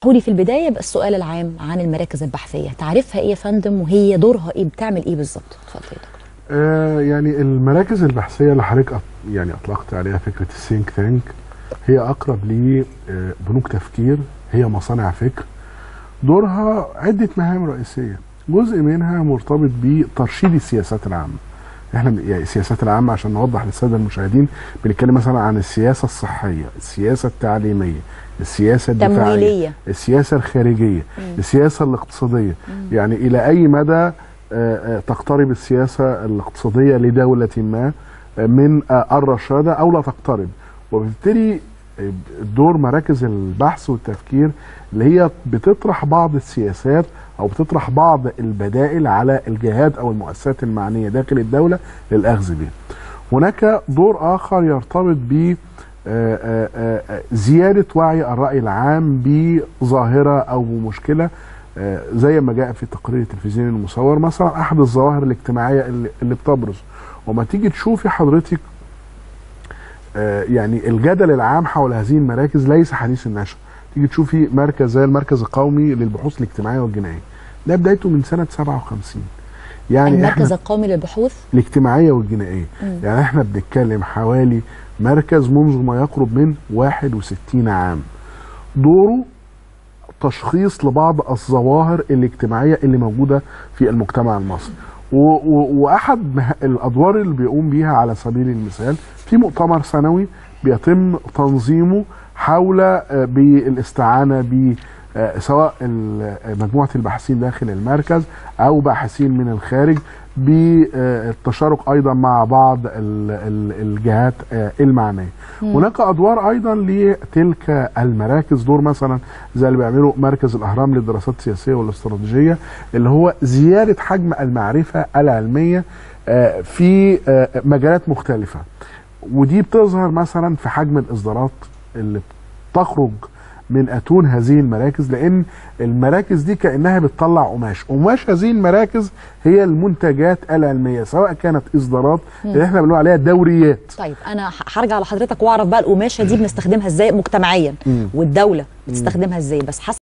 قولي في البدايه بقى السؤال العام عن المراكز البحثيه تعرفها ايه يا فندم وهي دورها ايه بتعمل ايه بالظبط اتفضل يا دكتور آه يعني المراكز البحثيه اللي حضرتك أط- يعني اطلقت عليها فكره الثينك تانك هي اقرب لبنوك تفكير هي مصانع فكر دورها عده مهام رئيسيه جزء منها مرتبط بترشيد السياسات العامه احنا ب- يعني السياسات العامه عشان نوضح للساده المشاهدين بنتكلم مثلا عن السياسه الصحيه السياسه التعليميه السياسه الدفاعيه تمويليه السياسه الخارجيه السياسه الاقتصاديه يعني الى اي مدى آه، آه، تقترب السياسه الاقتصاديه لدوله ما آه، من آه، الرشاده او لا تقترب وبالتالي آه، دور مراكز البحث والتفكير اللي هي بتطرح بعض السياسات او بتطرح بعض البدائل على الجهات او المؤسسات المعنيه داخل الدوله للاخذ بها. هناك دور اخر يرتبط ب آه، آه، آه، زياده وعي الراي العام بظاهره او بمشكله آه، زي ما جاء في التقرير التلفزيوني المصور مثلا احد الظواهر الاجتماعيه اللي, اللي بتبرز وما تيجي تشوفي حضرتك آه، يعني الجدل العام حول هذه المراكز ليس حديث النشأ تيجي تشوفي مركز زي المركز القومي للبحوث الاجتماعيه والجنائيه ده بدايته من سنه 57 يعني المركز احنا القومي للبحوث الاجتماعيه والجنائيه مم. يعني احنا بنتكلم حوالي مركز منذ ما يقرب من 61 عام دوره تشخيص لبعض الظواهر الاجتماعيه اللي موجوده في المجتمع المصري و- و- واحد مه- الادوار اللي بيقوم بيها على سبيل المثال في مؤتمر سنوي بيتم تنظيمه حول آه، بالاستعانه ب آه، سواء ال- آه، مجموعه الباحثين داخل المركز او باحثين من الخارج بالتشارك ايضا مع بعض ال- ال- الجهات آه، المعنيه. هناك ادوار ايضا لتلك المراكز دور مثلا زي اللي بيعمله مركز الاهرام للدراسات السياسيه والاستراتيجيه اللي هو زياده حجم المعرفه العلميه آه، في آه، مجالات مختلفه. ودي بتظهر مثلا في حجم الاصدارات اللي بتخرج من اتون هذه المراكز لان المراكز دي كانها بتطلع قماش قماش هذه المراكز هي المنتجات العلميه سواء كانت اصدارات اللي احنا بنقول عليها دوريات طيب انا ه- هرجع لحضرتك واعرف بقى القماشه دي بنستخدمها ازاي مجتمعيا مم. والدوله بتستخدمها ازاي بس حسب